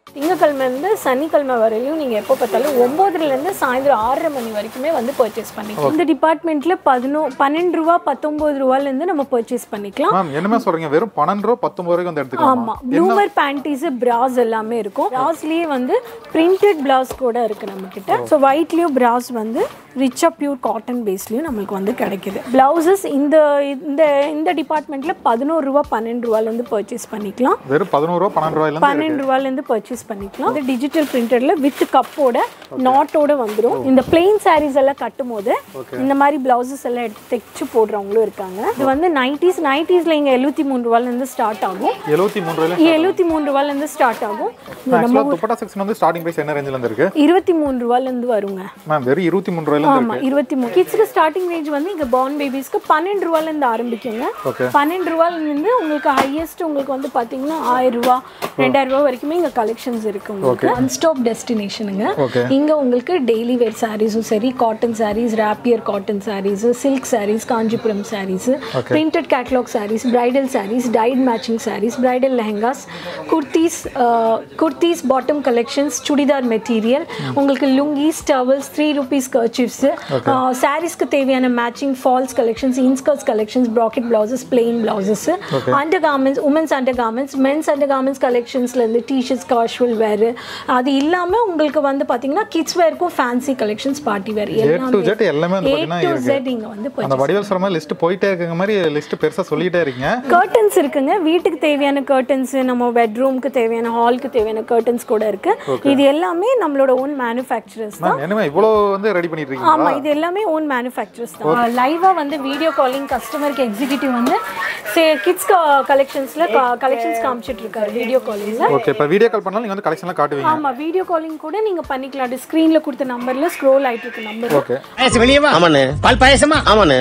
திங்கக்கிழமைலேருந்து சனிக்கிழமை வரையிலும் நீங்கள் எப்போ பார்த்தாலும் ஒம்போதுலேருந்து சாயந்தரம் ஆறரை மணி வரைக்குமே வந்து பர்ச்சேஸ் பண்ணிக்கலாம் இந்த டிபார்ட்மெண்ட்டில் பதினோ பன்னெண்டு ரூபா பத்தொம்போது ரூபாலேருந்து நம்ம பர்ச்சேஸ் பண்ணிக்கலாம் மேம் என்னமே சொல்றீங்க வெறும் பன்னெண்டு ரூபா பத்தொன்பது ரூபாய்க்கு வந்து எடுத்துக்கலாம் ஆமாம் ப்ளூமர் பேண்டீஸ் பிராஸ் எல்லாமே இருக்கும் பிராஸ்லேயே வந்து பிரிண்டட் பிளாஸ் கூட இருக்குது நம்மக்கிட்ட ஸோ ஒயிட்லேயும் பிராஸ் வந்து ரிச்சாக பியூர் காட்டன் பேஸ்லேயும் நம்மளுக்கு வந்து கிடைக்குது ப்ளவுசஸ் இந்த இந்த இந்த டிபார்ட்மெண்ட்டில் பதினோரு ரூபா பன்னெண்டு ரூபாலேருந்து பர்ச்சேஸ் பண்ணிக்கலாம் வெறும் பதினோரு ரூபா பன்னெண்டு ரூபாயில இருந்து பன்னெண்டு ரூபாலேருந்து பர்ச்சேஸ் பண்ணிக்கலாம் இந்த டிஜிட்டல் பிரிண்டரில் வித் கப்போட நாட்டோட வந்துடும் இந்த பிளெயின் சாரீஸ் எல்லாம் கட்டும் போது இந்த மாதிரி பிளவுசஸ் எல்லாம் எடுத்து தைச்சு போடுறவங்களும் இருக்காங்க இது வந்து நைட்டிஸ் நைட்டிஸில் இங்கே எழுபத்தி மூணு ரூபாலேருந்து ஸ்டார்ட் ஆகும் எழுபத்தி மூணு ரூபாயில எழுபத்தி மூணு ரூபாலேருந்து ஸ்டார்ட் ஆகும் ஆக்சுவலா துப்பட்டா செக்ஷன் வந்து ஸ்டார்டிங் பிரைஸ் என்ன ரேஞ்சில இருந்து இருக்கு இருபத்தி மூணு ரூபாலேருந்து வருங்க மேம் வெறும் இருபத்தி மூணு ரூபாயில இருந்து ஆமா இருபத்தி மூணு கிட்ஸ்க்கு ஸ்டார்டிங் ரேஞ்ச் வந்து இங்க பார்ன் பேபிஸ்க்கு பன்னெண்டு ரூபாலேருந்து ஆரம்பிக்குங்க Okay. பன்னெண்டு ரூபாயிலிருந்து உங்களுக்கு ஹையஸ்ட் உங்களுக்கு வந்து பாத்தீங்கன்னா ஆயிரம் ரூபா ரெண்டாயிரம் ரூபா வரைக்குமே இங்க கலெக்ஷன்ஸ் இருக்கு உங்களுக்கு ஒன் ஸ்டாப் டெஸ்டினேஷனுங்க Okay. இங்க உங்களுக்கு டெய்லி வேர் சாரீஸும் சரி காட்டன் சாரீஸ் ராப்பியர் cotton saris silk saris Kanchipuram saris printed catalogue saris bridal saris tight matching saris bridal lehengas kurtis kurtis bottom collections churidar material உங்களுக்கு lungis towels three rupees kerchiefs சாரீஸ்க்கு தேவையான matching falls collections inskirts collections bracket blouses plain blouses under garments women's under garments men's under garments கலெக்ஷன்ஸ்லேருந்து T-shirts casual wear அது இல்லாமல் உங்களுக்கு வந்து பார்த்தீங்கன்னா kids வேர்க்கும் fancy collections party wear A to ஜெட் எல்லாமே வந்து ஏ பாத்தீங்கன்னா டு இருக்கு ஜெட் இங்கே வந்து அந்த வடிவல் சொல்ற மாதிரி லிஸ்ட் போயிட்டே இருக்குங்க மாதிரி லிஸ்ட் பெருசா சொல்லிட்டே இருக்கீங்க கர்டன்ஸ் இருக்குங்க வீட்டுக்கு தேவையான கர்டன்ஸ் நம்ம பெட்ரூம்க்கு தேவையான ஹாலுக்கு தேவையான கர்டன்ஸ் கூட இருக்கு இது எல்லாமே நம்மளோட ஓன் மேனுஃபேக்சரர்ஸ் தான் மேம் என்னமே இவ்வளவு வந்து ரெடி பண்ணிட்டு இருக்கீங்க ஆமா இது எல்லாமே ஓன் மேனுஃபேக்சரர்ஸ் தான் லைவா வந்து வீடியோ காலிங் கஸ்டமருக்கு எக்ஸிக்யூட்டிவ் வந்து கிட்ஸ் கலெக்ஷன்ஸ்ல கலெக்ஷன்ஸ் காமிச்சிட்டு இருக்காரு வீடியோ காலிங்ல ஓகே இப்போ வீடியோ கால் பண்ணாலும் நீங்க வந்து கலெக்ஷன்லாம் காட்டுவீங்க ஆமா வீடியோ காலிங் கூட நீங்க பண்ணிக்கலாம் அது ஸ்க்ரீன்ல கொடுத்த நம்பர்ல ஸ்க்ரோல் ஆயிட்டு இருக்கு நம்பர் ஓகே பாயசம் வெளியே வா ஆமாண்ணே பால் பாயசமா ஆமாண்ணே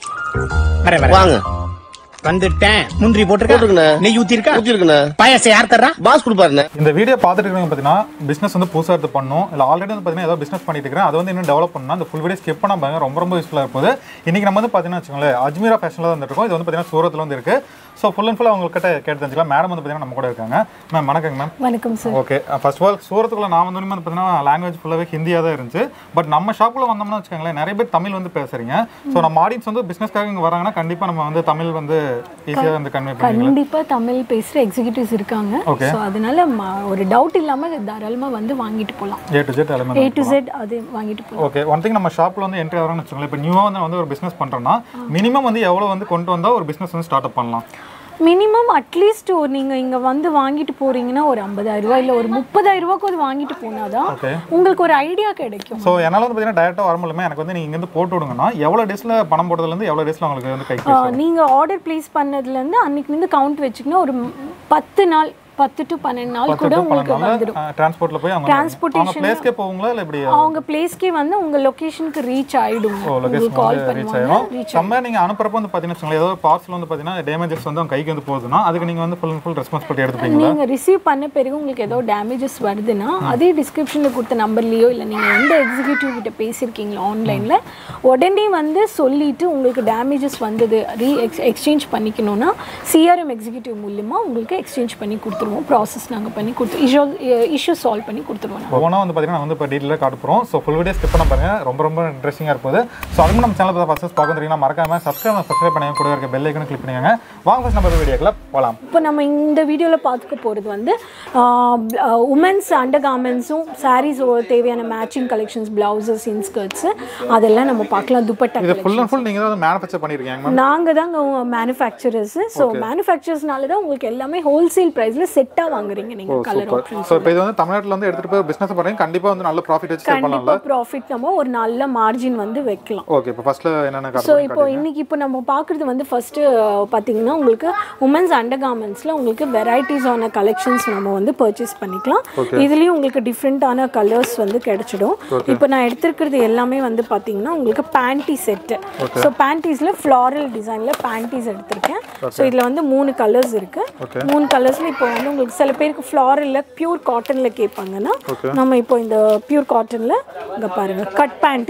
வர வர வாங்க வந்துட்டேன் முந்திரி போட்டிருக்கா போட்டிருக்கண்ணே. நெய் ஊத்தி இருக்கா ஊத்தி இருக்குண்ணே பாயசம் யார் தர்றா பாஸ் கொடுப்பாருண்ணே இந்த வீடியோ பார்த்துட்டு இருக்கவங்க பார்த்தீங்கன்னா பிஸ்னஸ் வந்து புதுசாக எடுத்து பண்ணும் இல்லை ஆல்ரெடி வந்து பார்த்தீங்கன்னா ஏதோ பிஸ்னஸ் பண்ணிட்டு இருக்கிறேன் அதை வந்து இன்னும் டெவலப் பண்ணணும் அந்த ஃபுல் வீடியோ ஸ்கிப் பண்ண பாருங்க ரொம்ப ரொம்ப யூஸ்ஃபுல்லாக இருப்போது இன்னைக்கு நம்ம வந்து பார்த்தீங்கன்னா வச்சுக்கோங்களேன் அஜ்மீரா ஃபேஷனில் தான் வந்துருக்கோம் இது வந்து பார்த்தீங்கன்னா சூரத்தில் வந்து இருக்கு ஸோ ஃபுல் அண்ட் ஃபுல் அவங்கக்கிட்ட கேட்டு தெரிஞ்சுக்கலாம் மேடம் வந்து பார்த்தீங்கன்னா நம்ம கூட இருக்காங்க மேம் வணக்கங்க மேம் வணக்கம் sir okay first of all சூரத்துக்குள்ள நான் வந்து வந்து பார்த்தீங்கன்னா லாங்குவேஜ் ஃபுல்லாகவே ஹிந்தியாக தான் இருந்துச்சு பட் நம்ம ஷாப்பில் வந்தோம்னா வச்சுக்கோங்களேன் நிறைய பேர் தமிழ் வந்து பேசுறீங்க ஸோ நம்ம ஆடியன்ஸ் வந்து பிஸ்னஸ்க்காக இங்கே வராங்கன்னா கண்டிப்பாக நம்ம வந்து தமிழ் வந்து ஈஸியாக வந்து கன்வே பண்ணுவீங்களா கண்டிப்பா தமிழ் பேசுற எக்ஸிக்யூட்டிவ்ஸ் இருக்காங்க Okay. ஸோ அதனால ம- ஒரு டவுட் இல்லாம தாராளமா வந்து வாங்கிட்டு போகலாம் ஏ டு ஜெட் எல்லாமே ஏ டு செட் அது வாங்கிட்டு போகலாம் ஓகே ஒன் திங் நம்ம ஷாப்பில் வந்து என்ட்ரி ஆகிறோம்னு வச்சுக்கோங்களேன் இப்போ நியூவாக வந்து வந்து ஒரு பிஸ்னஸ் பண்ணுறோம்னா மினிமம் வந்து எவ்வளோ வந்து கொண்டு வந்தால் ஒரு பிஸ்னஸ் வந்து ஸ்டார்ட் அப் பண்ணலாம் மினிமம் அட்லீஸ்ட் ஒரு நீங்க இங்க வந்து வாங்கிட்டு போறீங்கன்னா ஒரு ஐம்பதாயிரம் ரூபாய் இல்ல ஒரு முப்பதாயிரம் ரூபாய்க்கு அது வாங்கிட்டு போனாதான் Okay. உங்களுக்கு ஒரு ஐடியா கிடைக்கும் ஸோ என்னால் வந்து பார்த்தீங்கன்னா டேரெக்டாக வர முடியல எனக்கு வந்து நீங்கள் இங்கேருந்து போட்டு விடுங்கன்னா எவ்வளோ டேஸில் பணம் போடுறதுலேருந்து எவ்வளோ டேஸில் உங்களுக்கு வந்து கை ஆ, நீங்க ஆர்டர் பிளேஸ் பண்ணதுல இருந்து அன்னைக்கு இருந்து கவுண்ட் வச்சுக்கினா ஒரு ம், பத்து நாள் பத்து டு பன்னெண்டு நாள் கூட உங்களுக்கு வந்துடும் டிரான்ஸ்போர்ட்டில் போய் அவங்க Transportation- அவங்க பிளேஸ்க்கே போவங்களா இல்லை இப்படி அவங்க பிளேஸ்க்கே வந்து உங்க லொகேஷனுக்கு ரீச் ஆயிடும் ஓ உங்களுக்கு லொகேஷன் கால் வந்து ரீச் பண்ணுவாங்க ஆயிரும் நம்ம நீங்கள் அனுப்புறப்ப வந்து பார்த்தீங்கன்னா வச்சுக்கோங்களேன், ஏதோ பார்சல் வந்து பார்த்தீங்கன்னா டேமேஜஸ் வந்து அவங்க கைக்கு வந்து போகுதுன்னா அதுக்கு நீங்கள் வந்து ஃபுல் அண்ட் ஃபுல் ரெஸ்பான்சிபிலிட்டி எடுத்துப்பீங்களா நீங்க ரிசீவ் பண்ண பிறகு உங்களுக்கு ஏதோ டேமேஜஸ் வருதுன்னா அதே டிஸ்கிரிப்ஷனில் கொடுத்த நம்பர்லயோ இல்லை நீங்க எந்த எக்ஸிக்யூட்டிவ் கிட்ட பேசியிருக்கீங்களோ ஆன்லைன்ல உடனே வந்து சொல்லிட்டு உங்களுக்கு டேமேஜஸ் வந்தது ரீ எக்ஸ் எக்ஸ்சேஞ்ச் பண்ணிக்கணும்னா சிஆர்எம் எக்ஸிக்யூட்டிவ் மூலியமா உங்களுக்கு எக்ஸ்சேஞ்ச் பண்ணி கொடுத்துருவோம் ப்ராசஸ் நாங்க பண்ணி கொடுத்து இஷ்யூ இஷ்யூ சால்வ் பண்ணி கொடுத்துருவோம் நாங்க. ஒவ்வொன்றா வந்து பார்த்தீங்கன்னா வந்து இப்போ டீட்டெயிலாக காட்ட போகிறோம் ஸோ ஃபுல் வீடியோ ஸ்கிப் பண்ண பாருங்க ரொம்ப ரொம்ப இன்ட்ரெஸ்டிங்காக இருப்போது ஸோ அதுக்கு நம்ம சேனல் பார்த்து ஃபஸ்ட் பார்க்க தெரியுங்கன்னா மறக்காம சப்ஸ்கிரைப் சப்ஸ்கிரைப் பண்ணி கூட இருக்க பெல் ஐக்கனும் கிளிக் பண்ணிக்கோங்க வாங்க ஃபஸ்ட் நம்ம வீடியோக்குள்ள போகலாம் இப்போ நம்ம இந்த வீடியோவில் பார்த்துக்க போகிறது வந்து உமன்ஸ் அண்டர் கார்மெண்ட்ஸும் சாரீஸ் தேவையான மேட்சிங் கலெக்ஷன்ஸ் பிளவுசஸ் இன்ஸ்கர்ட்ஸு அதெல்லாம் நம்ம பார்க்கலாம் துப்பட்டா இது ஃபுல் அண்ட் ஃபுல் நீங்கள் தான் வந்து மேனுஃபேக்சர் பண்ணியிருக்கீங்க மேம் நாங்கள் தாங்க மேனுஃபேக்சரர்ஸ் ஸோ மேனுஃபேக்சரர்ஸ்னால தான் உங்களுக்கு எல்லாமே ஹோல்சேல் ப்ரைஸில் செட்டாக வாங்குறீங்க நீங்கள் கலர் ஆப்ஷன்ஸ் ஸோ இப்போ இது வந்து தமிழ்நாட்டில் வந்து எடுத்துகிட்டு போய் பிஸ்னஸ் பண்ணுறீங்க கண்டிப்பாக வந்து நல்ல ப்ராஃபிட் வச்சு சேல் பண்ணலாம்ல கண்டிப்பாக ப்ராஃபிட் நம்ம ஒரு நல்ல மார்ஜின் வந்து வைக்கலாம் ஓகே இப்போ ஃபர்ஸ்ட்டில் என்னென்ன ஸோ காட்டுறீங்க இப்போ இன்னைக்கு இப்போ நம்ம பார்க்குறது வந்து ஃபர்ஸ்ட்டு பார்த்தீங்கன்னா உங்களுக்கு உமன்ஸ் அண்டர் கார்மெண்ட்ஸில் உங்களுக்கு வெரைட்டிஸ் ஆன கலெக்ஷன்ஸ் நம்ம வந்து பர்ச்சேஸ் பண்ணிக்கலாம் இதுலேயும் உங்களுக்கு டிஃப்ரெண்ட்டான கலர்ஸ் வந்து கிடைச்சிடும் இப்போ நான் எடுத்திருக்கிறது எல்லாமே வந்து பார்த்தீங்கன்னா உங்களுக்கு பேண்டி செட்டு ஸோ பேண்டீஸில் ஃப்ளாரல் டிசைனில் பேண்டீஸ் எடுத்திருக்கேன் ஸோ இதில் வந்து மூணு கலர்ஸ் இருக்குது மூணு கலர்ஸில் இப்போ வந்து உங்களுக்கு சில பேருக்கு ஃப்ளாரலில் பியூர் காட்டனில் கேட்பாங்கன்னா நம்ம இப்போ இந்த பியூர் காட்டனில் இங்கே பாருங்கள் கட் பேண்டீஸ்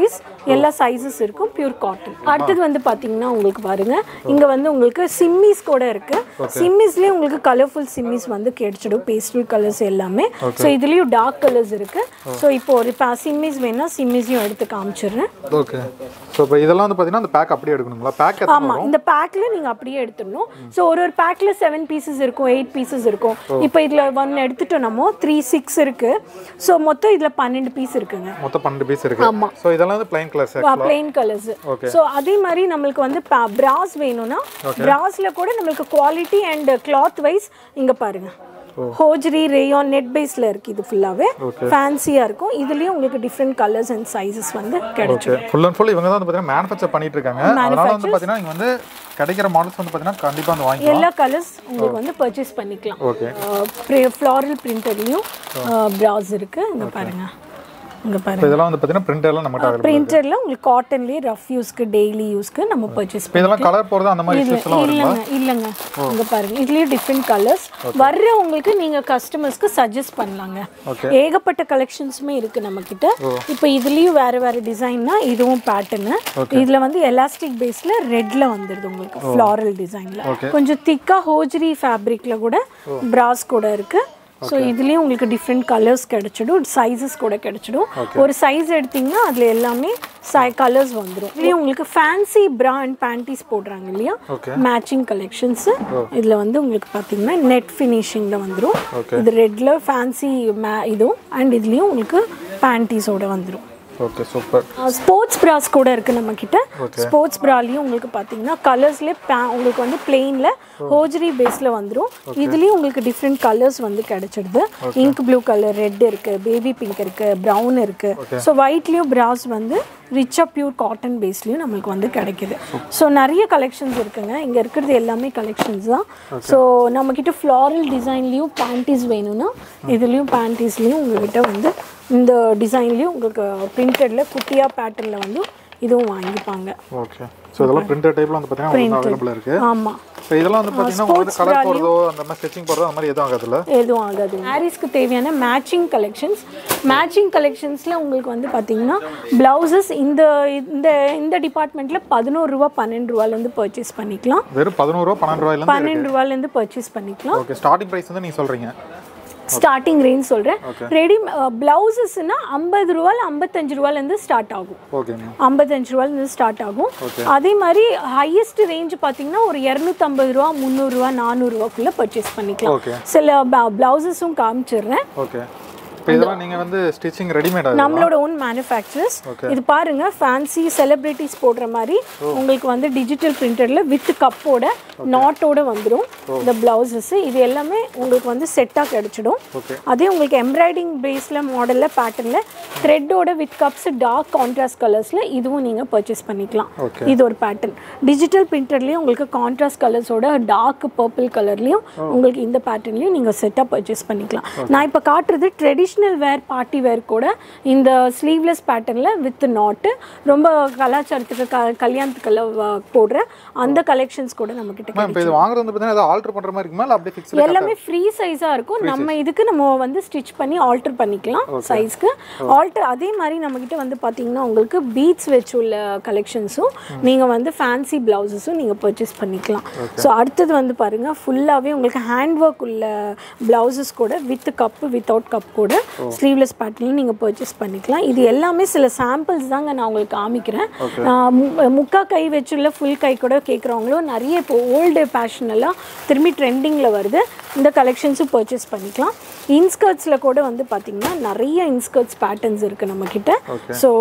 எல்லா சைஸஸ் இருக்கும் பியூர் காட்டன் அடுத்தது வந்து பாத்தீங்கன்னா உங்களுக்கு பாருங்க இங்க வந்து உங்களுக்கு சிம்மிஸ் கூட இருக்கு சிம்மிஸ்லயே உங்களுக்கு கலர்ஃபுல் சிம்மிஸ் வந்து கிடைச்சிடும் பேஸ்டல் கலர்ஸ் எல்லாமே ஸோ இதுலயும் டார்க் கலர்ஸ் இருக்கு ஸோ இப்போ ஒரு பா சிம்மிஸ் வேணா சிம்மிஸையும் எடுத்து காமிச்சிடுறேன் ஓகே ஸோ இப்போ இதெல்லாம் வந்து பார்த்தீங்கன்னா அந்த பேக் அப்படியே எடுக்கணுங்களா பேக் எத்தனை ஆமா இந்த பேக்ல நீங்க அப்படியே எடுத்துடணும் ஸோ ஒரு ஒரு பேக்ல செவன் பீசஸ் இருக்கும் எயிட் பீசஸ் இருக்கும் இப்போ இதுல ஒன்று எடுத்துட்டோம் நம்ம த்ரீ சிக்ஸ் இருக்கு ஸோ மொத்தம் இதுல பன்னெண்டு பீஸ் இருக்குங்க மொத்தம் பன்னெண்டு பீஸ் இருக்கு ஆமா. ஸோ இதெல்லாம் வந்து plain colours plain colours so அதே மாதிரி நம்மளுக்கு வந்து பிராஸ் வேணும்னா பிராஸ்ல கூட நம்மளுக்கு குவாலிட்டி அண்ட் கிளாத் வைஸ் இங்க பாருங்க ஹோஜ்ரி ரேயான் நெட் பேஸ்ல இருக்கு இது ஃபுல்லாவே ஃபேன்சியா இருக்கும் இதுலயும் உங்களுக்கு டிஃப்ரெண்ட் கலர்ஸ் அண்ட் சைஸஸ் வந்து கிடைச்சிடும் ஓகே ஃபுல் அண்ட் ஃபுல் இவங்க தான் வந்து பார்த்தீங்கன்னா மேனுஃபேக்சர் பண்ணிட்டு இருக்காங்க அதனால வந்து பார்த்தீங்கன்னா இங்க வந்து கிடைக்கிற மாடல்ஸ் வந்து பார்த்தீங்கன்னா கண்டிப்பாக வந்து வாங்கிக்கலாம் எல்லா கலர்ஸ் உங்களுக்கு வந்து பர்ச்சேஸ் பண்ணிக்கலாம் ஓகே ஃப்ளாரல் பிரிண்டட்லயும் பிராஸ் இருக்கு இங்க பாருங்க இங்க பாருங்க இப்போ இதெல்லாம் வந்து பார்த்தீங்கன்னா பிரிண்ட் எல்லாம் நம்மகிட்ட அவைலபிள் பிரிண்டர்ல உங்களுக்கு காட்டன்லயே ரஃப் யூஸ்க்கு டெய்லி யூஸ்க்கு நம்ம பர்ச்சேஸ் இப்போ இதெல்லாம் கலர் போகிறது அந்த மாதிரி issues எல்லாம் வருங்களா இல்லைங்க இல்லைங்க இங்க பாருங்க இதுலயும் டிஃப்ரெண்ட் கலர்ஸ் வர்றவங்களுக்கு நீங்க கஸ்டமர்ஸ்க்கு சஜஸ்ட் பண்ணலாங்க ஏகப்பட்ட கலெக்ஷன்ஸுமே இருக்கு நம்ம கிட்ட இப்போ இதுலயும் வேற வேற டிசைன்னா இதுவும் பேட்டர்னு இதுல வந்து எலாஸ்டிக் பேஸ்ல ரெட்ல வந்துருது உங்களுக்கு ஃப்ளாரல் டிசைன்ல கொஞ்சம் திக்கா ஹோஜ்ரி ஃபேப்ரிக்ல கூட பிராஸ் கூட இருக்கு ஸோ இதுலேயும் உங்களுக்கு டிஃப்ரெண்ட் கலர்ஸ் கிடைச்சிடும் சைஸஸ் கூட கிடைச்சிடும் ஒரு சைஸ் எடுத்தீங்கன்னா அதில் எல்லாமே சை கலர்ஸ் வந்துடும் இதுலேயும் உங்களுக்கு ஃபேன்சி ப்ரா அண்ட் பேண்டிஸ் போடுறாங்க இல்லையா மேட்சிங் கலெக்ஷன்ஸ் இதில் வந்து உங்களுக்கு பார்த்தீங்கன்னா நெட் ஃபினிஷிங்கில் வந்துடும் இது ரெட்டில் ஃபேன்சி மே இதுவும் அண்ட் இதுலேயும் உங்களுக்கு பேண்டிஸோட வந்துடும் ஓகே சூப்பர் ஸ்போர்ட்ஸ் பிராஸ் கூட இருக்கு நம்ம கிட்ட ஸ்போர்ட்ஸ் பிராலையும் உங்களுக்கு பார்த்தீங்கன்னா கலர்ஸ்லேயே உங்களுக்கு வந்து பிளெயினில் ஹோஜரி பேஸில் வந்துடும் இதுலேயும் உங்களுக்கு டிஃப்ரெண்ட் கலர்ஸ் வந்து கிடைச்சிடுது இங்க் ப்ளூ கலர் ரெட் இருக்கு பேபி பிங்க் இருக்கு ப்ரௌன் இருக்கு ஸோ ஒயிட்லேயும் பிராஸ் வந்து ரிச்சாக பியூர் காட்டன் பேஸ்லேயும் நம்மளுக்கு வந்து கிடைக்குது ஸோ நிறைய கலெக்ஷன்ஸ் இருக்குங்க இங்கே இருக்கிறது எல்லாமே கலெக்ஷன்ஸ் தான் ஸோ நம்மக்கிட்ட ஃப்ளாரல் டிசைன்லேயும் பேண்டிஸ் வேணும்னா இதுலேயும் பேண்டிஸ்லேயும் உங்ககிட்ட வந்து இந்த டிசைன்லேயும் உங்களுக்கு பிரிண்டடில் குட்டியாக பேட்டர்னில் வந்து இதுவும் வாங்கிப்பாங்க ஓகே ஸோ இதெல்லாம் பிரிண்டர் டைப்ல வந்து பார்த்தீங்கன்னா அவைலபிள் இருக்கு ஆமாம் ஸோ இதெல்லாம் வந்து பார்த்தீங்கன்னா உங்களுக்கு வந்து கலர் போகிறதோ அந்த மாதிரி ஸ்கெச்சிங் போகிறதோ அந்த மாதிரி எதுவும் ஆகாதுல்ல எதுவும் ஆகாது சாரீஸ்க்கு தேவையான மேட்சிங் கலெக்ஷன்ஸ் மேட்சிங் கலெக்ஷன்ஸில் உங்களுக்கு வந்து பார்த்தீங்கன்னா ப்ளவுசஸ் இந்த இந்த இந்த டிபார்ட்மெண்ட்டில் பதினோரு ரூபா பன்னெண்டு ரூபாலேருந்து பர்ச்சேஸ் பண்ணிக்கலாம் வெறும் பதினோரு ரூபா பன்னெண்டு ரூபாயிலேருந்து பன்னெண்டு ரூபாலேருந்து பர்ச்சேஸ் பண்ணிக்கலாம் ஓகே ஸ்டார்டிங் ப்ரைஸ் வந்து நீங்கள் சொல்கிறீங்க ஸ்டார்டிங் ரேஞ்ச் சொல்கிறேன் ரெடி ப்ளவுசஸ்னா ஐம்பது ரூபாயில் ஐம்பத்தஞ்சு ரூபாலேருந்து ஸ்டார்ட் ஆகும் ஓகேங்க ஐம்பத்தஞ்சு ரூபாயிலேருந்து ஸ்டார்ட் ஆகும் அதே மாதிரி ஹையஸ்ட் ரேஞ்ச் பார்த்தீங்கன்னா ஒரு இரநூத்தம்பது ரூபா முந்நூறுரூவா நானூறுரூவாக்குள்ளே பர்ச்சேஸ் பண்ணிக்கலாம் Okay. சில ப்ளவுசஸும் காமிச்சிடுறேன் ஓகே இப்போ இதெல்லாம் நீங்கள் வந்து ஸ்டிச்சிங் ரெடிமேட் ஆகுது நம்மளோட ஓன் மேனுஃபேக்சரர்ஸ் இது பாருங்க ஃபேன்சி செலிபிரிட்டிஸ் போடுற மாதிரி உங்களுக்கு வந்து டிஜிட்டல் பிரிண்டர்ல வித் கப்போட நாட்டோட வந்துடும் இந்த பிளவுசஸ் இது எல்லாமே உங்களுக்கு வந்து செட்டாக கிடைச்சிடும் அதே உங்களுக்கு எம்ப்ராய்டிங் பேஸில் மாடலில் பேட்டர்னில் த்ரெட்டோட வித் கப்ஸ் டார்க் கான்ட்ராஸ்ட் கலர்ஸில் இதுவும் நீங்கள் பர்ச்சேஸ் பண்ணிக்கலாம் இது ஒரு பேட்டர்ன் டிஜிட்டல் பிரிண்டர்லேயும் உங்களுக்கு கான்ட்ராஸ்ட் கலர்ஸோட டார்க் பர்பிள் கலர்லேயும் உங்களுக்கு இந்த பேட்டர்ன்லையும் நீங்கள் செட்டாக பர்ச்சேஸ் பண்ணிக்கலாம் நான் இப்போ காட்டுறது ட்ரெடிஷ்னல் வேர் பார்ட்டி வேர் கூட இந்த ஸ்லீவ்லெஸ் பேட்டர்னில் வித் நாட்டு ரொம்ப கலாச்சாரத்துக்கு க கல்யாணத்துக்கெல்லாம் வ- போடுற அந்த கலெக்ஷன்ஸ் கூட நம்மக்கிட்ட மேம் இப்போ இது வாங்குறது வந்து பார்த்தீங்கன்னா ஏதாவது ஆல்டர் பண்ணுற மாதிரி இருக்குமா இல்லை அப்படியே ஃபிக்ஸ்டு எல்லாமே ஃப்ரீ சைஸாக இருக்கும் நம்ம இதுக்கு நம்ம வந்து ஸ்டிச் பண்ணி ஆல்டர் பண்ணிக்கலாம் சைஸ்க்கு ஆல்டர் அதே மாதிரி நம்மக்கிட்ட வந்து பார்த்தீங்கன்னா உங்களுக்கு பீட்ஸ் வச்சு உள்ள கலெக்ஷன்ஸும் நீங்கள் வந்து ஃபேன்சி ப்ளவுசஸும் நீங்கள் பர்ச்சேஸ் பண்ணிக்கலாம் ஸோ அடுத்தது வந்து பாருங்கள் ஃபுல்லாகவே உங்களுக்கு ஹேண்ட் ஒர்க் உள்ள ப்ளவுசஸ் கூட வித் கப்பு வித்தவுட் கப் கூட ஸ்லீவ்லெஸ் பேட்டர்னில் நீங்கள் பர்ச்சேஸ் பண்ணிக்கலாம் இது எல்லாமே சில சாம்பிள்ஸ் தாங்க நான் உங்களுக்கு காமிக்கிறேன் ஆஹ் மு- முக்கா கை வச்சுள்ள ஃபுல் கை கூட கேட்குறவங்களும் நிறைய இப்போ ஓல்டு பேஷன் எல்லாம் திரும்பி ட்ரெண்டிங்கில் வருது இந்த கலெக்ஷன்ஸும் பர்ச்சேஸ் பண்ணிக்கலாம் இன்ஸ்கர்ட்ஸில் கூட வந்து பார்த்திங்கன்னா நிறைய இன்ஸ்கர்ட்ஸ் பேட்டர்ன்ஸ் இருக்குது நம்மக்கிட்ட ஸோ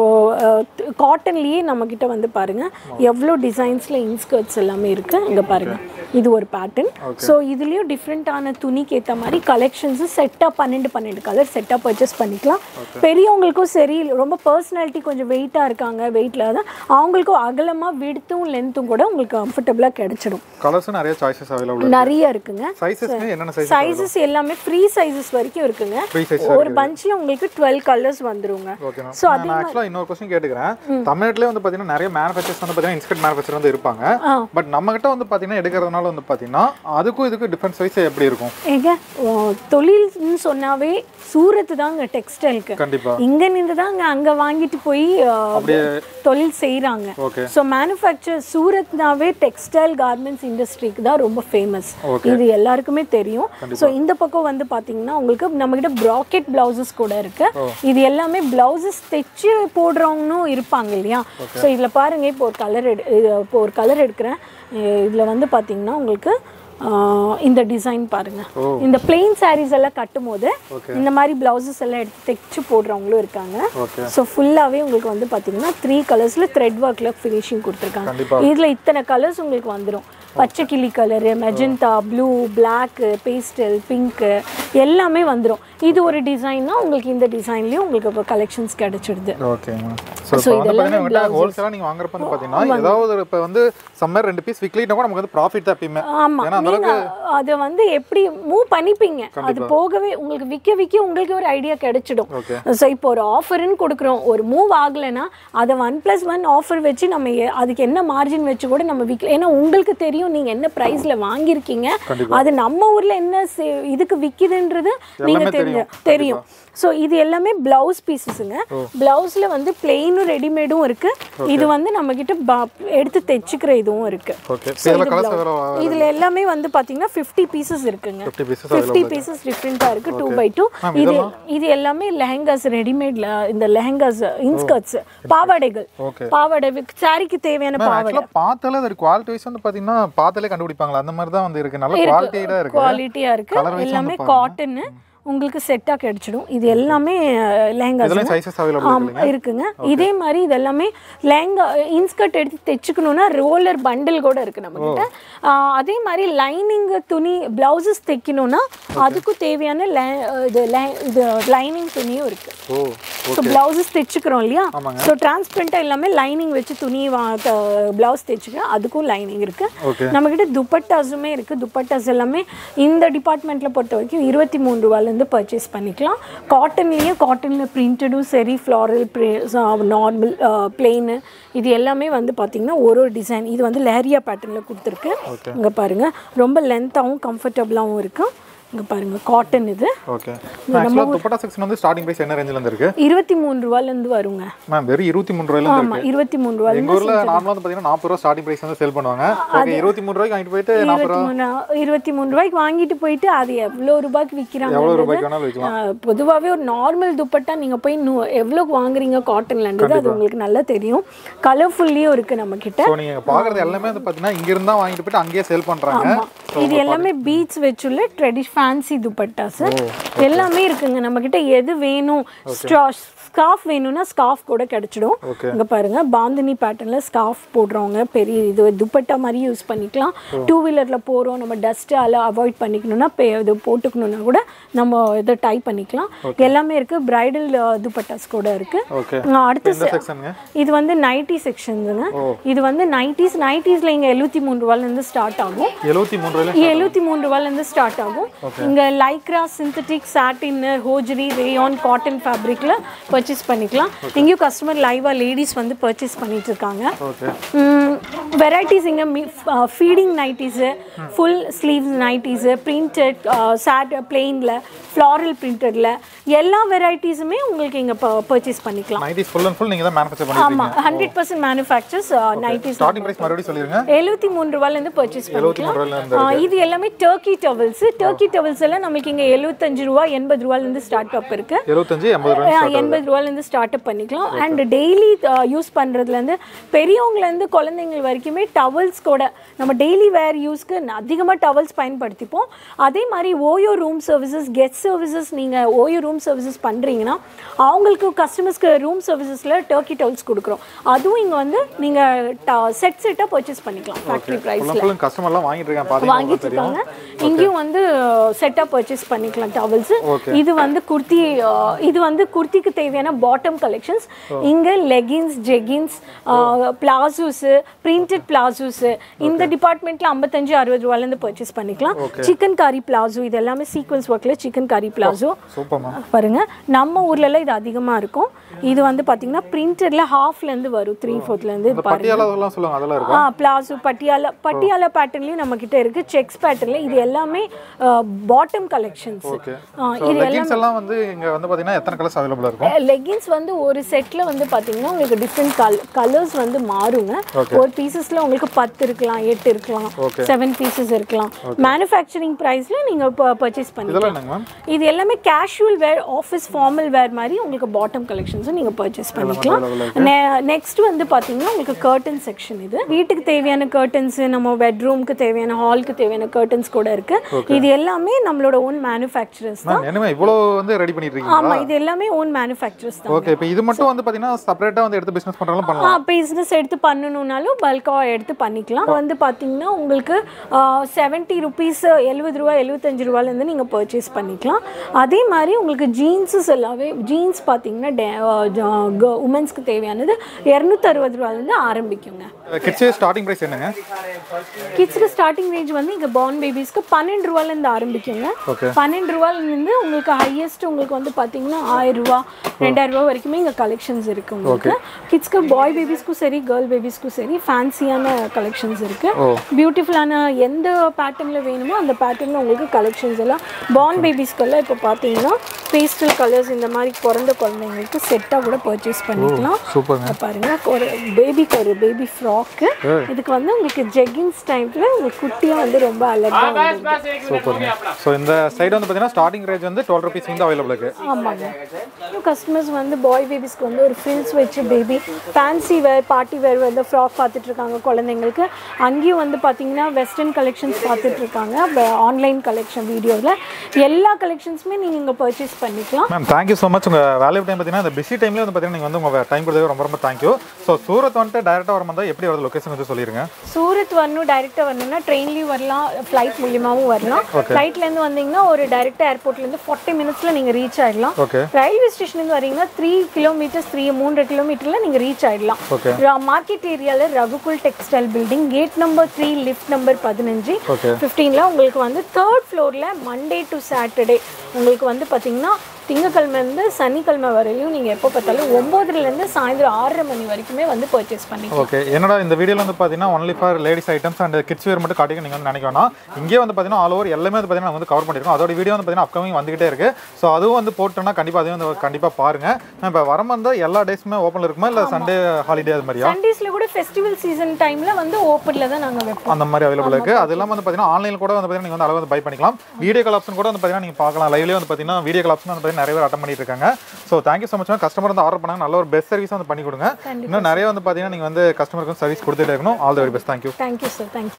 காட்டன்லேயே நம்மக்கிட்ட வந்து பாருங்கள் எவ்வளோ டிசைன்ஸில் இன்ஸ்கர்ட்ஸ் எல்லாமே இருக்குது இங்கே பாருங்கள் இது ஒரு பேட்டர்ன் ஸோ இதுலேயும் டிஃப்ரெண்ட்டான துணிக்கு ஏற்ற மாதிரி கலெக்ஷன்ஸு செட்டாக பன்னெண்டு பன்னெண்டு கலர் செட்டாக பர்ச்சேஸ் பண்ணிக்கலாம் பெரியவங்களுக்கும் சரி ரொம்ப பர்சனாலிட்டி கொஞ்சம் வெயிட்டாக இருக்காங்க வெயிட்டில் தான் அவங்களுக்கும் அகலமாக விடுத்தும் லென்த்தும் கூட உங்களுக்கு கம்ஃபர்டபுளாக கிடைச்சிடும் கலர்ஸும் நிறைய சாய்ஸஸ் அவைலபிள் நிறைய இருக்குங்க சைஸஸ்க்கு என்னென்ன சைஸ் சைஸஸ் எல்லாமே ஃப்ரீ சைஸஸ் வரைக்கும் இருக்குங்க Free size ஒரு பஞ்சில் உங்களுக்கு டுவெல் கலர்ஸ் வந்துருங்க ஓகே ஸோ நான் ஆக்சுவலாக இன்னொரு கொஸ்டின் கேட்டுக்கிறேன் தமிழ்நாட்டிலே வந்து பார்த்தீங்கன்னா நிறைய மேனுஃபேக்சர்ஸ் வந்து பார்த்தீங்கன்னா இன்ஸ்கர்ட் மேனுஃபேக்சர் வந்து இருப்பாங்க பட் நம்ம கிட்ட வந்து பார்த்தீங்கன்னா எடுக்கிறதுனால வந்து பார்த்தீங்கன்னா அதுக்கும் இதுக்கும் டிஃபரன்ஸ் வைஸ் எப்படி இருக்கும் ஏங்க ஓ, தொழில்னு சொன்னாவே சூரத் தாங்க டெக்ஸ்டைலுக்கு கண்டிப்பா இங்க நின்று தாங்க அங்க வாங்கிட்டு போய் அஹ், தொழில் செய்றாங்க ஓகே ஸோ மேனுஃபேக்சர் சூரத்னாவே டெக்ஸ்டைல் கார்மெண்ட்ஸ் இண்டஸ்ட்ரிக்கு தான் ரொம்ப ஃபேமஸ் இது எல்லாருக்குமே தெரியும் ஸோ இந்த பக்கம் வந்து பார்த்தீங்கன்னா உங்களுக்கு நம்மகிட்ட ப்ராக்கெட் பிளவுசஸ் கூட இருக்கு இது எல்லாமே பிளவுசஸ் தைச்சு போடுறவங்களும் இருப்பாங்க இல்லையா ஸோ இதில் பாருங்க இப்போ ஒரு கலர் எடு இது இப்போ ஒரு கலர் எடுக்கிறேன் இதில் வந்து பார்த்தீங்கன்னா உங்களுக்கு ஆஹ், இந்த டிசைன் பாருங்க இந்த பிளெயின் sarees எல்லாம் கட்டும் போது இந்த மாதிரி பிளவுசஸ் எல்லாம் எடுத்து தைச்சு போடுறவங்களும் இருக்காங்க ஓகே ஸோ ஃபுல்லாகவே உங்களுக்கு வந்து பார்த்தீங்கன்னா த்ரீ கலர்ஸில் த்ரெட் ஒர்க்கில் ஃபினிஷிங் கொடுத்துருக்காங்க இதில் இத்தனை கலர்ஸ் உங்களுக்கு வந்துடும் பச்சை கிளி colour magenta blue black pastel pink எல்லாமே வந்துடும் இது ஒரு டிசைன்னா உங்களுக்கு இந்த டிசைன்லேயும் உங்களுக்கு இப்போ கலெக்ஷன்ஸ் கிடைச்சிடுது ஓகேங்க ஸோ இப்போ வந்து பார்த்தீங்கன்னா ஹோல்சேலாக நீங்கள் வாங்குறப்ப வந்து பார்த்தீங்கன்னா ஏதாவது ஒரு இப்போ வந்து சம்மர் ரெண்டு பீஸ் விக்லினா கூட நமக்கு வந்து ப்ராஃபிட் தான் எப்பயுமே ஆமா ஏன்னா அந்த நீங்க அதை வந்து எப்படி மூவ் பண்ணிப்பீங்க அது போகவே உங்களுக்கு விற்க விற்க உங்களுக்கு ஒரு ஐடியா கிடைச்சிடும் Okay. ஸோ இப்போ ஒரு ஆஃபர்னு கொடுக்குறோம் ஒரு மூவ் ஆகலைன்னா அதை ஒன் ப்ளஸ் ஒன் ஆஃபர் வச்சு நம்ம எ- அதுக்கு என்ன மார்ஜின் வச்சு கூட நம்ம விற்கலாம் ஏன்னா உங்களுக்கு தெரியும் நீங்க என்ன ப்ரைஸ்ல வாங்கியிருக்கீங்க அது நம்ம ஊர்ல என்ன சே- இதுக்கு விற்கிதுன்றது நீங்க தெரியும் தெரியும் ஸோ இது எல்லாமே பிளவுஸ் பீசஸுங்க பிளவுஸ்ல வந்து பிளெயினும் ரெடிமேடும் இருக்கு இது வந்து நம்ம கிட்ட ப- எடுத்து தைச்சுக்கிற இதுவும் இருக்கு ஓகே So, சேல இது கலர்ஸ் blouse. வேறு இதுல எல்லாமே வந்து பாத்தீங்கன்னா 50 பீசஸ் இருக்குங்க 50 pieces ஃபிஃப்டி பீசஸ் டிஃப்ரெண்டா இருக்கு டூ பை டூ Ma'am, இது இது எல்லாமே லெஹங்காஸ் ரெடிமேட்ல இந்த லெஹங்காஸ் இன்ஸ்கர்ட்ஸ் பாவாடைகள் Okay. பாவாடை சாரிக்கு தேவையான பாவாடை ஆக்சுவலாக பார்த்தாலே அது குவாலிட்டி வைஸ் வந்து பார்த்தீங்கன்னா பார்த்தாலே கண்டுபிடிப்பாங்களா அந்த மாதிரி தான் வந்து இருக்கு நல்ல குவாலிட்டியாக இருக்கு குவாலிட்டியா இருக்கு Colour wise எல்லாமே வந்து காட்டன் உங்களுக்கு செட்டா கிடைச்சிடும் இது எல்லாமே லெஹங்காஸ் இதெல்லாம் சைஸஸ் அவைலபிள் ஆமா இருக்குங்க இதே மாதிரி இது எல்லாமே லெஹங்கா இன்ஸ்கர்ட் எடுத்து தைச்சுக்கணும்னா ரோலர் பண்டில் கூட இருக்கு நம்ம கிட்ட ஆஹ் அதே மாதிரி லைனிங் துணி பிளவுசஸ் தைக்கணும்னா அதுக்கும் தேவையான le- இது le- இது லைனிங் துணியும் இருக்கு ஓ ஸோ பிளவுசஸ் தைச்சுக்கிறோம் இல்லையா ஸோ டிரான்ஸ்பரண்ட்டாக எல்லாமே லைனிங் வச்சு துணி பிளவுஸ் தைச்சுக்கிறோம் அதுக்கும் லைனிங் இருக்கு Okay. நம்மக்கிட்ட துப்பட்டாஸுமே இருக்கு துப்பட்டாஸ் எல்லாமே இந்த டிபார்ட்மெண்ட்டில் பொறுத்த வரைக்கும் இருபத்தி மூணு ரூபாலேருந்து பர்ச்சேஸ் பண்ணிக்கலாம் காட்டன்லேயே காட்டனில் பிரிண்டடும் சரி ஃப்ளாரல் நார்மல் பிளெயின் இது எல்லாமே வந்து பார்த்தீங்கன்னா ஒரு ஒரு டிசைன் இது வந்து லேரியா பேட்டர்னில் கொடுத்துருக்கு இங்கே பாருங்கள் ரொம்ப லென்த்தாகவும் கம்ஃபர்டபுளாகவும் இருக்குது இங்கே பாருங்கள் காட்டன் இது ஓகே ஆக்சுவலாக துப்பட்டா செக்ஷன் வந்து ஸ்டார்டிங் ப்ரைஸ் என்ன ரேஞ்சில் இருந்து இருக்கு இருபத்தி மூணு ரூபாலேருந்து வருங்க மேம் வெறும் இருபத்தி மூணு ரூபாயில இருந்து ஆமாம் இருபத்தி மூணு ரூபாலேருந்து எங்க ஊர்ல நார்மலா வந்து பாத்தீங்கன்னா நாற்பது ரூபா ஸ்டார்டிங் பிரைஸ் வந்து சேல் பண்ணுவாங்க ஓகே இருபத்தி மூணு ரூபாய்க்கு வாங்கிட்டு போயிட்டு நாற்பது இருபத்தி மூணு இருபத்தி மூணு ரூபாய்க்கு வாங்கிட்டு போயிட்டு அது எவ்வளோ ரூபாய்க்கு விற்கிறாங்க எவ்வளவு ரூபாய்க்கு வேணாலும் விற்கலாம் பொதுவாகவே ஒரு நார்மல் துப்பட்டா நீங்கள் போய் நூ எவ்வளோக்கு வாங்குறீங்க காட்டன்லன்றது அது உங்களுக்கு நல்லா தெரியும் கலர்ஃபுல்லையும் இருக்குது நம்ம கிட்ட ஸோ நீங்க பாக்குறது எல்லாமே வந்து பாத்தீங்கன்னா இங்க இருந்தா வாங்கிட்டு போயிட்டு அங்கேயே சேல் பண்றாங்க இது எல்லாமே பீட்ஸ் வச்சுள்ள ட்ரெடிஷ் ஃபேன்சி துப்பட்டாஸ் எல்லாமே இருக்குங்க நம்ம கிட்ட எது வேணும் ஸ்கார்ஃப் வேணும்னா ஸ்கார்ஃப் கூட கிடைச்சிடும் Okay. இங்க பாருங்க பாந்தினி பேட்டர்ன்ல ஸ்கார்ஃப் போடுறவங்க பெரிய இது துப்பட்டா மாதிரி யூஸ் பண்ணிக்கலாம் டூ வீலர்ல போறோம் நம்ம டஸ்ட் அல அவாய்ட் பண்ணிக்கணும்னா பே- இது போட்டுக்கணும்னா கூட நம்ம இதை டை பண்ணிக்கலாம் எல்லாமே இருக்கு பிரைடல் துப்பட்டாஸ் கூட இருக்கு ஓகே ஆ, அடுத்து இந்த செக்ஷனுங்க இது வந்து நைட்டி செக்ஷன்ஸுங்க இது வந்து நைட்டிஸ் நைட்டிஸ்ல இங்க எழுபத்தி மூணு ரூபாயிலேருந்து ஸ்டார்ட் ஆகும் எழுபத்தி மூணு ரூபாயில எழுபத்தி மூணு ரூபாயிலேருந்து ஸ்டார்ட் ஆகும் இங்க lycra synthetic satin hosiery rayon cotton ஃபேப்ரிக்ல பர்ச்சேஸ் பண்ணிக்கலாம் இங்கேயும் கஸ்டமர் லைவா லேடிஸ் வந்து பர்ச்சேஸ் பண்ணிட்டு இருக்காங்க ஓகே வெரைட்டிஸ் இங்கே feeding nighties full sleeves nighties printed சாட் பிளெயினில் ஃப்ளாரல் பிரிண்டடில் எல்லா வெரைட்டிஸுமே உங்களுக்கு இங்கே பர்ச்சேஸ் பண்ணிக்கலாம் நைன்டிஸ் ஃபுல் அண்ட் ஃபுல் நீங்க தான் மேனுஃபேக்சர் பண்ணிருக்கீங்க ஆமாம் hundred percent manufacturers nighties starting price மறுபடியும் சொல்லிருங்க எழுபத்தி மூணு ரூபாயிலேருந்து பர்ச்சேஸ் எழுபத்தி மூணு பண்ணிக்கலாம் ரூபாயில இருந்து ஆ, இது எல்லாமே டர்க்கி டவல்ஸ் டர்க்கி டவல்ஸ் எல்லாம் நமக்கு இங்கே எழுபத்தஞ்சு ரூபா எண்பது ரூபாயிலேருந்து ஸ்டார்ட் அப் இருக்கு எழுபத்தஞ்சு எண்பது ரூபாய் எண்பது ரூபாயிலேருந்து ஸ்டார்ட் அப் பண்ணிக்கலாம் அண்ட் டெய்லி யூஸ் பண்ணுறதுலேருந்து பெரியவங்கலேருந்து குழந்தைங்கள் வரைக்குமே டவல்ஸ் கூட நம்ம டெய்லி வேர் யூஸ்க்கு அதிகமாக டவல்ஸ் பயன்படுத்திப்போம் அதே மாதிரி OYO room services guest services நீங்கள் ஓயோ ரூம் சர்வீசஸ் பண்ணுறீங்கன்னா அவங்களுக்கு கஸ்டமர்ஸ்க்கு ரூம் சர்வீசஸில் டர்க்கி டவல்ஸ் கொடுக்குறோம் அதுவும் இங்கே வந்து நீங்கள் செட் செட்டாக பர்ச்சேஸ் பண்ணிக்கலாம் factory price full and full கஸ்டமர்லாம் வாங்கிட்டு இருக்காங்க பாத்தீங்கன்னா வாங்கிட்டு தெரியும் இருக்காங்க இங்கேயும் வந்து செட்டா பர்ச்சேஸ் பண்ணிக்கலாம் டவல்ஸ் Okay. இது வந்து குர்த்தி அஹ், இது வந்து குர்த்திக்கு தேவையான பாட்டம் கலெக்ஷன்ஸ் இங்க leggings jeggings palazzos printed palazzos இந்த டிபார்ட்மெண்ட்ல ஐம்பத்தஞ்சு அறுபது ரூபாயில இருந்து பர்ச்சேஸ் பண்ணிக்கலாம் சிக்கன் காரி பிளாசோ இது எல்லாமே சீக்வன்ஸ் ஒர்க்ல சிக்கன் காரி பிளாசோ சூப்பர் மேம் பாருங்க நம்ம ஊர்லலாம் இது அதிகமாக இருக்கும் இது வந்து பார்த்தீங்கன்னா பிரிண்டடில் ஹாஃப்லேருந்து வரும் த்ரீ ஃபோர்த்லேருந்து இந்த பட்டியாலெல்லாம் சொல்லுவாங்க அதெல்லாம் இருக்கும் ஆ பிளாசோ பட்டியாலா பட்டியாலா பேட்டர்ன்லேயும் நம்ம கிட்ட இருக்கு செக்ஸ் பேட்டர்னில் இது எல்லாமே பாட்டம் கலெக்ஷன்ஸ் ஓகே இது லெகின்ஸ் எல்லாம் வந்து இங்க வந்து பாத்தீங்கன்னா எத்தனை கலர்ஸ் அவைலபிளா இருக்கும் லெகின்ஸ் வந்து ஒரு செட்டில் வந்து பார்த்தீங்கன்னா உங்களுக்கு டிஃப்ரெண்ட் கல் கலர்ஸ் வந்து மாறுங்க ஒரு பீசஸில் உங்களுக்கு பத்து இருக்கலாம் எட்டு இருக்கலாம் செவன் பீசஸ் இருக்கலாம் மேனுஃபேக்சரிங் ப்ரைஸில் நீங்கள் பர்ச்சேஸ் பண்ணிக்கலாம் இதெல்லாம் என்னங்க மேம் இது எல்லாமே casual wear office formal wear மாதிரி உங்களுக்கு பாட்டம் கலெக்ஷன்ஸும் நீங்கள் பர்ச்சேஸ் பண்ணிக்கலாம் நெக்ஸ்ட் வந்து பார்த்தீங்கன்னா உங்களுக்கு கர்டன் செக்ஷன் இது வீட்டுக்கு தேவையான கர்டன்ஸ் நம்ம பெட்ரூம்க்கு தேவையான ஹாலுக்கு தேவையான கர்டன்ஸ் கூட இருக்கு இது எல்லாமே நம்மளோட ஓன் மேனுஃபேக்சரர்ஸ் தான் மேம் என்னமே இவ்வளோ வந்து ரெடி பண்ணிட்டு இருக்கீங்க ஆமா இது எல்லாமே ஓன் மேனுஃபேக்சரர்ஸ் தான் ஓகே இப்போ இது மட்டும் வந்து பாத்தீங்கன்னா செப்பரேட்டா வந்து எடுத்து பிசினஸ் பண்றவங்களும் பண்ணலாம் பிஸ்னஸ் எடுத்து பண்ணணும்னாலும் பல்காக எடுத்து பண்ணிக்கலாம் வந்து பார்த்தீங்கன்னா உங்களுக்கு செவன்ட்டி ருபீஸ் எழுபது ரூபா எழுபத்தஞ்சு ரூபாலேருந்து நீங்கள் பர்ச்சேஸ் பண்ணிக்கலாம் அதே மாதிரி உங்களுக்கு ஜீன்ஸஸ் எல்லாமே ஜீன்ஸ் பார்த்தீங்கன்னா உமன்ஸ்க்கு தேவையானது இரநூத்தி அறுபது ரூபாலேருந்து ஆரம்பிக்குங்க கிட்ஸ் ஸ்டார்டிங் பிரைஸ் என்னங்க கிட்ஸுக்கு ஸ்டார்டிங் ரேஞ்ச் வந்து இங்கே பார்ன் பேபிஸ்க்கு பன்னெண்டு ரூபாலேருந்து ஆரம்பிக்குங்க Okay. பன்னெண்டு ரூபாலேருந்து உங்களுக்கு ஹையஸ்ட் உங்களுக்கு வந்து பார்த்தீங்கன்னா ஆயிரம் ரூபா ரெண்டாயிரம் ரூபா வரைக்குமே இங்கே கலெக்ஷன்ஸ் இருக்கு உங்களுக்கு கிட்ஸ்க்கு பாய் பேபிஸ்க்கும் சரி கேர்ள் பேபிஸ்க்கும் சரி ஃபேன்சியான கலெக்ஷன்ஸ் இருக்கு பியூட்டிஃபுல்லான எந்த பேட்டர்னில் வேணுமோ அந்த பேட்டர்னில் உங்களுக்கு கலெக்ஷன்ஸ் எல்லாம் பார்ன் பேபிஸ்க்கெல்லாம் இப்போ பார்த்தீங்கன்னா பேஸ்டல் கலர்ஸ் இந்த மாதிரி பிறந்த குழந்தைங்களுக்கு செட்டாக கூட பர்ச்சேஸ் பண்ணிக்கலாம் சூப்பர்ங்க இங்க பாருங்க ஒரு பேபிக்கு ஒரு பேபி ஃப்ராக்கு இதுக்கு வந்து உங்களுக்கு ஜெகின்ஸ் டைப்ல உங்களுக்கு குட்டியா வந்து ரொம்ப அழகா வந்து சூப்பர்ங்க ஸோ இந்த சைடு வந்து பாத்தீங்கன்னா ஸ்டார்டிங் ரேஞ்ச் வந்து டுவெல் ருபீஸ் வந்து அவைலபிள் இருக்கு ஆமாங்க கஸ்டமர்ஸ் வந்து பாய் பேபிஸ்க்கு வந்து ஒரு ஃபில்ஸ் வச்சு baby fancy wear party wear வந்து ஃப்ராக் பார்த்துட்டு இருக்காங்க குழந்தைங்களுக்கு அங்கேயும் வந்து பார்த்தீங்கன்னா வெஸ்டர்ன் கலெக்ஷன்ஸ் பார்த்துட்டு இருக்காங்க ஆன்லைன் கலெக்ஷன் வீடியோவில் எல்லா கலெக்ஷன்ஸுமே நீங்கள் இங்கே பர்ச்சேஸ் பண்ணிக்கலாம் மேம் தேங்க்யூ ஸோ மச் உங்கள் வேல்யூ டைம் பார்த்தீங்கன்னா இந்த பிஸி டைம்லேயே வந்து பார்த்தீங்கன்னா நீங்கள் வந்து உங்கள் டைம் கொடுத்தது ரொம்ப ரொம்ப தேங்க்யூ ஸோ சூரத் வந்துட்டு டேரெக்டாக வர மாதிரி எப்படி வரது லொக்கேஷன் வந்து சொல்லிடுங்க சூரத் வரணும் டைரெக்டாக வரணும்னா ட்ரெயின்லேயும் வரலாம் ஃப்ளைட் மூலியமாகவும் வரலாம் ஃப்ளைட்லேருந்து வந்தீங்கன்னா ஒரு டைரெக்டாக ஏர்போர்ட்லேருந்து ஃபார்ட்டி மினிட்ஸில் நீங்கள் ரீச் ஆகிடலாம் ஓகே ரயில்வே ஸ்டேஷன்லேருந்து வரீங்கன்னா த்ரீ கிலோமீட்டர்ஸ் த்ரீ மூன்றரை கிலோமீட்டரில் நீங்கள் ரீச் ஆகிடலாம் Okay. மார்க்கெட் ஏரியாவில் Raghukul textile building gate number three lift number பதினஞ்சு Okay. ஃபிஃப்டீனில் உங்களுக்கு வந்து தேர்ட் ஃப்ளோரில் மண்டே டு சாட்டர்டே உங்களுக்கு வந்து பார்த்தீங்கன்னா திங்கக்கிழமைலேருந்து சனிக்கிழமை வரையிலும் நீங்கள் எப்போ பார்த்தாலும் ஒம்போதுலேருந்து சாயந்தரம் ஆறரை மணி வரைக்குமே வந்து பர்ச்சேஸ் பண்ணிக்கலாம் ஓகே என்னடா இந்த வீடியோவில் வந்து பார்த்தீங்கன்னா only for ladies items and kids wear மட்டும் காட்டிக்க நீங்கள் வந்து நினைக்க வேணாம் இங்கே வந்து பார்த்தீங்கன்னா ஆல் ஓவர் எல்லாமே வந்து பார்த்தீங்கன்னா வந்து கவர் பண்ணியிருக்கோம் அதோட வீடியோ வந்து பார்த்தீங்கன்னா அப்கமிங் வந்துகிட்டே இருக்கு ஸோ அதுவும் வந்து போட்டோம்னா கண்டிப்பாக அதையும் வந்து கண்டிப்பாக பாருங்க நான் இப்போ வர இருந்தால் எல்லா டேஸுமே ஓப்பனில் இருக்குமா இல்லை சண்டே ஹாலிடே அது மாதிரியா சண்டேஸில் கூட ஃபெஸ்டிவல் சீசன் டைமில் வந்து ஓப்பனில் தான் நாங்கள் வைப்போம் அந்த மாதிரி அவைலபிள் இருக்கு அது இல்லாமல் வந்து பார்த்தீங்கன்னா ஆன்லைனில் கூட வந்து பார்த்தீங்கன்னா நீங்கள் வந்து அளவு வந்து பை பண்ணிக்கலாம் வீடியோ கால் ஆப்ஷன் கூட வந்து பார்த்தீங்கன்னா நீங்கள் பார்க்கலாம் லைவ்லேயே வந்து பார்த்தீங்கன்னா வீடியோ கால் ஆப்ஷன் வந்து பார்த்தீங்கன்னா நிறைய பேர் அட்டன் பண்ணிட்டு இருக்காங்க so thank you so much customer வந்து ஆர்டர் பண்ணாங்க நல்ல ஒரு பெஸ்ட் சர்வீஸ் வந்து பண்ணி கொடுங்க இன்னும் நிறைய வந்து பார்த்தீங்கன்னா நீங்கள் வந்து கஸ்டமருக்கு சர்வீஸ் கொடுத்துட்டே இருக்கணும் all the very best thank you thank you sir thank you